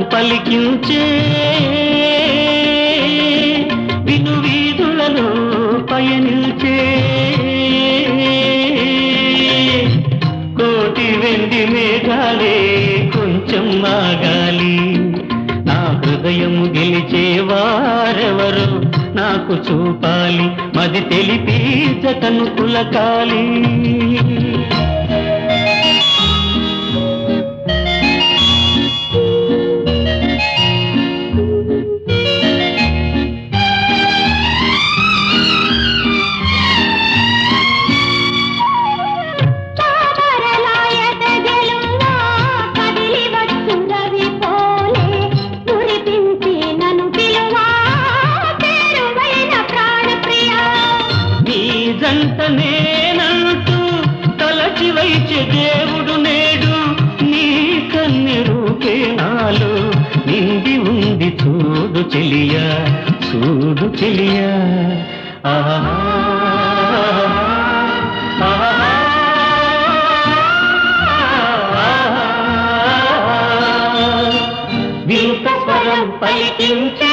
పలికించే విను వీధులలో పయనించే కోటి వెండి మేఘాలే కొంచెం ఆగాలి నా హృదయము గెలిచేవారెవరు నాకు చూపాలి మది తెలిపి జతను కులకాలి తామరలాయత గెలువా కదిలి వచ్చు రవి పోలే మురిపించి నన్ను పిలువా చేరువైన ప్రాణప్రియా నీ జంట నేనంటూ తలచి వైచే దేవుడు నేడు నీ కన్నె రూపే నాలో నిండి ఉంది చూడు చెలియా చూడు చెలియా ఆహా వింత స్వరం పలికించే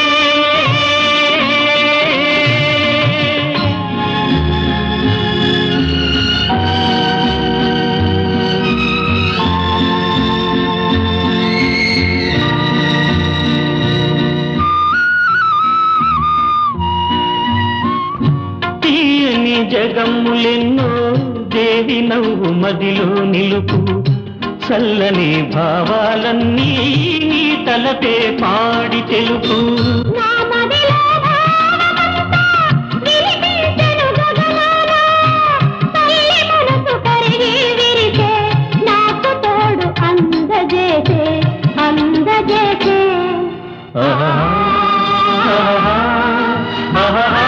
తీయని జగములెన్నో దేవి నవ్వు మదిలో నిలుపు చల్లని భావాలన్నీ నీ తలపే పాడి తెలుపు నా మదిలో భావమంతా వినిపించెను గగనాన. తల్లి మనసు కరిగి విరిసే, నాకు తోడు అందజేసే అందజేసే ఆహా, ఆహా, ఆహా,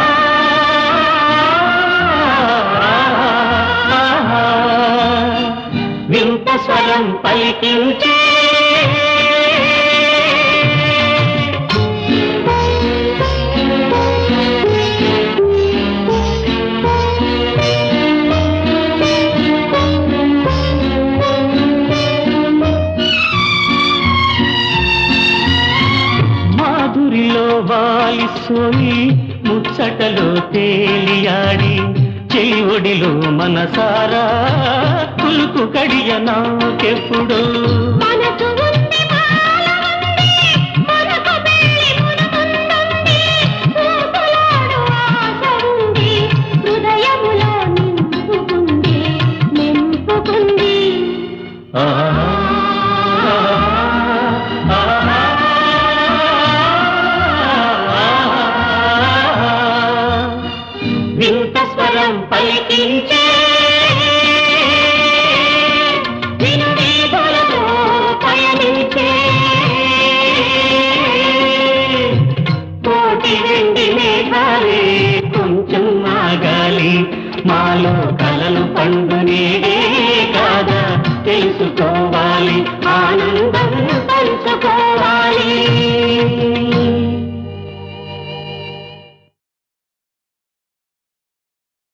ఆహా. వింత స్వరం పలికించే మాధురిలో వాలిసోయి ముచ్చటలో తేలియాడి చెలి ఒడిలో మనసారా కులుకు కడియ నాకెప్పుడు మనసు ఉంది మాల ఉంది మనకు పెళ్లి మునుముందుంది ఊపులాడు ఆశ ఉంది హృదయములో నింపుకుంది నింపుకుంది ఆహా, ఆహా, ఆహా. వింత స్వరం పలికించే విను వీధులలో పయనించే కోటి వెండి మేఘాలే కొంచెం ఆగాలి మాలో కలలు పండు నేడే కాదా తెలుసుకోవాలి